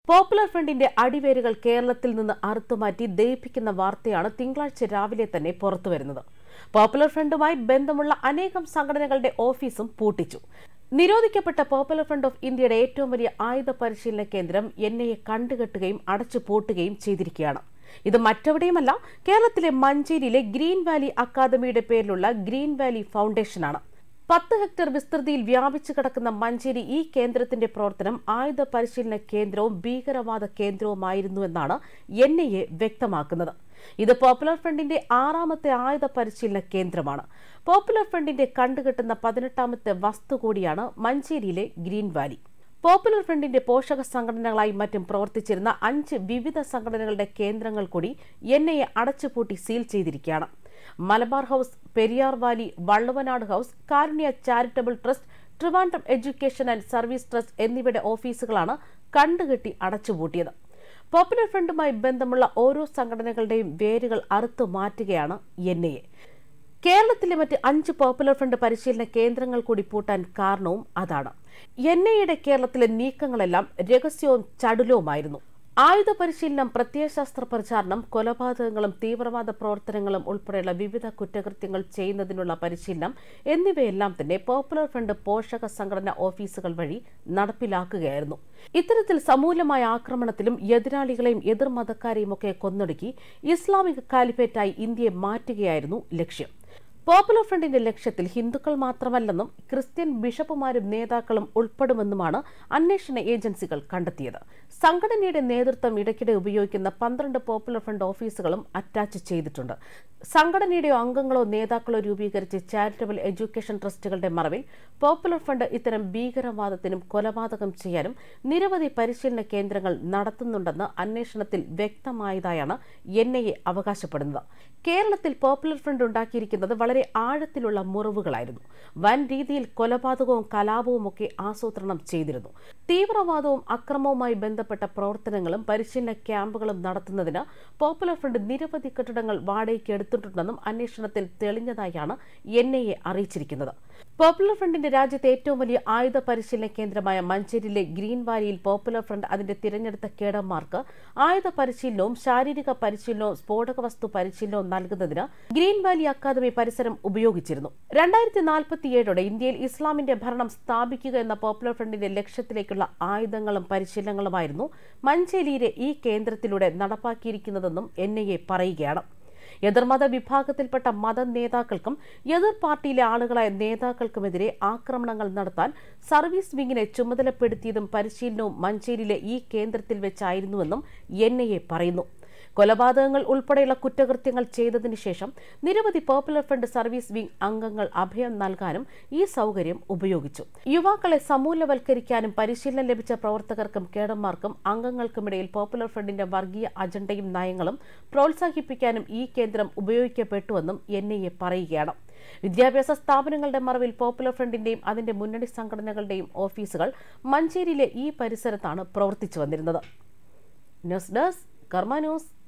popular ഫ്രണ്ടിന്റെ അടിവേരുകൾ കേരളത്തിൽ നിന്ന് അറുത്തുമാറ്റി ദയിപ്പിക്കുന്ന വാർത്തയാണ് തിങ്കളാഴ്ച രാവിലെ തന്നെ പുറത്തുവരുന്നത് പോപ്പുലർ ഫ്രണ്ടുമായി ബന്ധമുള്ള അനേകം സംഘടനകളുടെ ഓഫീസും പൂട്ടിച്ചു നിരോധിക്കപ്പെട്ട പോപ്പുലർ ഫ്രണ്ട് ഓഫ് ഇന്ത്യയുടെ ഏറ്റവും വലിയ ആയുധ പരിശീലന കേന്ദ്രം എൻ ഐ എ കണ്ടുകെട്ടുകയും അടച്ചു പൂട്ടുകയും ചെയ്തിരിക്കുകയാണ് ഇത് മറ്റെവിടെയുമല്ല കേരളത്തിലെ മഞ്ചേരിയിലെ ഗ്രീൻ വാലി അക്കാദമിയുടെ പേരിലുള്ള ഗ്രീൻ വാലി ഫൗണ്ടേഷനാണ് പത്ത് ഹെക്ടർ വിസ്തൃതിയിൽ വ്യാപിച്ചു കിടക്കുന്ന മഞ്ചേരി ഈ കേന്ദ്രത്തിന്റെ പ്രവർത്തനം ആയുധ പരിശീലന കേന്ദ്രവും ഭീകരവാദ കേന്ദ്രവുമായിരുന്നുവെന്നാണ് എൻ ഐ എ വ്യക്തമാക്കുന്നത് ഇത് പോപ്പുലർ ഫ്രണ്ടിന്റെ ആറാമത്തെ ആയുധ പരിശീലന കേന്ദ്രമാണ് പോപ്പുലർ ഫ്രണ്ടിന്റെ കണ്ടുകെട്ടുന്ന പതിനെട്ടാമത്തെ വസ്തു കൂടിയാണ് മഞ്ചേരിയിലെ ഗ്രീൻ വാലി പോപ്പുലർ ഫ്രണ്ടിന്റെ പോഷക സംഘടനകളായി മറ്റും പ്രവർത്തിച്ചിരുന്ന അഞ്ച് വിവിധ സംഘടനകളുടെ കേന്ദ്രങ്ങൾ കൂടി എൻ ഐ എ അടച്ചുപൂട്ടി സീൽ ചെയ്തിരിക്കുകയാണ് Malabar house Periyar valley Valluvanad house Karunya charitable trust Trivandrum education and service trust എന്നിവയുടെ ഓഫീസുകളാണ് കണ്ടുകെട്ടി അടച്ചുപൂട്ടിയത് പോപ്പുലർ ഫ്രണ്ടുമായി ബന്ധമുള്ള ഓരോ സംഘടനകളുടെയും വേരുകൾ അറുത്തു മാറ്റുകയാണ് എൻ ഐ എ കേരളത്തിലെ മറ്റ് അഞ്ച് പോപ്പുലർ ഫ്രണ്ട് പരിശീലന കേന്ദ്രങ്ങൾ കൂടി പൂട്ടാൻ കാരണവും അതാണ് എൻ ഐയുടെ കേരളത്തിലെ നീക്കങ്ങളെല്ലാം രഹസ്യവും ചടുലവുമായിരുന്നു ആയുധ പരിശീലനം പ്രത്യയശാസ്ത്ര പ്രചാരണം കൊലപാതകങ്ങളും തീവ്രവാദ പ്രവർത്തനങ്ങളും ഉൾപ്പെടെയുള്ള വിവിധ കുറ്റകൃത്യങ്ങൾ ചെയ്യുന്നതിനുള്ള പരിശീലനം എന്നിവയെല്ലാം തന്നെ പോപ്പുലർ ഫ്രണ്ട് പോഷക സംഘടന ഓഫീസുകൾ വഴി നടപ്പിലാക്കുകയായിരുന്നു ഇത്തരത്തിൽ സമൂലമായ ആക്രമണത്തിലും എതിരാളികളെയും എതിർമതക്കാരെയും ഒക്കെ കൊന്നൊടുക്കി ഇസ്ലാമിക കാലിഫേറ്റായി ഇന്ത്യയെ മാറ്റുകയായിരുന്നു ലക്ഷ്യം പോപ്പുലർ ഫ്രണ്ടിന്റെ ലക്ഷ്യത്തിൽ ഹിന്ദുക്കൾ മാത്രമല്ലെന്നും ക്രിസ്ത്യൻ ബിഷപ്പുമാരും നേതാക്കളും ഉൾപ്പെടുമെന്നുമാണ് അന്വേഷണ ഏജൻസികൾ കണ്ടെത്തിയത് സംഘടനയുടെ നേതൃത്വം ഇടയ്ക്കിടെ ഉപയോഗിക്കുന്ന പന്ത്രണ്ട് പോപ്പുലർ ഫ്രണ്ട് ഓഫീസുകളും അറ്റാച്ച് ചെയ്തിട്ടുണ്ട് സംഘടനയുടെ അംഗങ്ങളോ നേതാക്കളോ രൂപീകരിച്ച് ചാരിറ്റബിൾ എഡ്യൂക്കേഷൻ ട്രസ്റ്റുകളുടെ മറവിൽ പോപ്പുലർ ഫണ്ട് ഇത്തരം ഭീകരവാദത്തിനും കൊലപാതകം ചെയ്യാനും നിരവധി പരിശീലന കേന്ദ്രങ്ങൾ നടത്തുന്നുണ്ടെന്ന് അന്വേഷണത്തിൽ വ്യക്തമായതായാണ് എൻ ഐ എ അവകാശപ്പെടുന്നത് കേരളത്തിൽ പോപ്പുലർ ഫ്രണ്ട് ഉണ്ടാക്കിയിരിക്കുന്നത് വളരെ ആഴത്തിലുള്ള മുറിവുകളായിരുന്നു വൻ രീതിയിൽ കൊലപാതകവും കലാപവും ഒക്കെ ആസൂത്രണം ചെയ്തിരുന്നു തീവ്രവാദവും അക്രമവുമായി ബന്ധപ്പെട്ട പ്രവർത്തനങ്ങളും പരിശീലന ക്യാമ്പുകളും നടത്തുന്നതിന് പോപ്പുലർ ഫ്രണ്ട് നിരവധി കെട്ടിടങ്ങൾ വാടകയ്ക്ക് എടുത്തിട്ടുണ്ടെന്നും അന്വേഷണത്തിൽ തെളിഞ്ഞതായാണ് എൻ ഐ എ അറിയിച്ചിരിക്കുന്നത് പോപ്പുലർ ഫ്രണ്ടിന്റെ രാജ്യത്തെ ഏറ്റവും വലിയ ആയുധ പരിശീലന കേന്ദ്രമായ മഞ്ചേരിയിലെ ഗ്രീൻ വാലിയിൽ പോപ്പുലർ ഫ്രണ്ട് അതിന്റെ തിരഞ്ഞെടുത്ത കേഡർമാർക്ക് ആയുധ പരിശീലനവും ശാരീരിക പരിശീലനവും സ്ഫോടക വസ്തു പരിശീലനവും നൽകുന്നതിന് ഗ്രീൻ വാലി അക്കാദമി പരിസരം ഉപയോഗിച്ചിരുന്നു രണ്ടായിരത്തി നാൽപ്പത്തിയേഴോടെ ഇന്ത്യയിൽ ഇസ്ലാമിന്റെ ഭരണം സ്ഥാപിക്കുക എന്ന പോപ്പുലർ ഫ്രണ്ടിന്റെ ലക്ഷ്യത്തിലേക്കുള്ള ആയുധങ്ങളും പരിശീലനങ്ങളുമായിരുന്നു മഞ്ചേരിയിലെ ഈ കേന്ദ്രത്തിലൂടെ നടപ്പാക്കിയിരിക്കുന്നതെന്നും എൻ ഐ എ പറയുകയാണ് എതിർമത വിഭാഗത്തിൽപ്പെട്ട മത നേതാക്കൾക്കും എതിർ പാർട്ടിയിലെ ആളുകളായ നേതാക്കൾക്കുമെതിരെ ആക്രമണങ്ങൾ നടത്താൻ സർവീസ് വിങ്ങിനെ ചുമതലപ്പെടുത്തിയതും പരിശീലനവും മഞ്ചേരിയിലെ ഈ കേന്ദ്രത്തിൽ വെച്ചായിരുന്നുവെന്നും എൻ ഐ എ പറയുന്നു കൊലപാതകങ്ങൾ ഉൾപ്പെടെയുള്ള കുറ്റകൃത്യങ്ങൾ ചെയ്തതിനു ശേഷം നിരവധി പോപ്പുലർ ഫ്രണ്ട് സർവീസ് വിംഗ് അംഗങ്ങൾ അഭയം നൽകാനും ഈ സൗകര്യം ഉപയോഗിച്ചു യുവാക്കളെ സമൂലവൽക്കരിക്കാനും പരിശീലനം ലഭിച്ച പ്രവർത്തകർക്കും കേഡർമാർക്കും അംഗങ്ങൾക്കുമിടയിൽ പോപ്പുലർ ഫ്രണ്ടിന്റെ വർഗീയ അജണ്ടയും നയങ്ങളും പ്രോത്സാഹിപ്പിക്കാനും ഈ കേന്ദ്രം ഉപയോഗിക്കപ്പെട്ടുവെന്നും എൻ ഐ എ പറയുകയാണ് വിദ്യാഭ്യാസ സ്ഥാപനങ്ങളുടെ മറവിൽ പോപ്പുലർ ഫ്രണ്ടിന്റെയും അതിന്റെ മുന്നണി സംഘടനകളുടെയും ഓഫീസുകൾ മഞ്ചേരിയിലെ ഈ പരിസരത്താണ് പ്രവർത്തിച്ചു വന്നിരുന്നത് ന്യൂസ് ഡെസ്ക് കർമ്മ ന്യൂസ്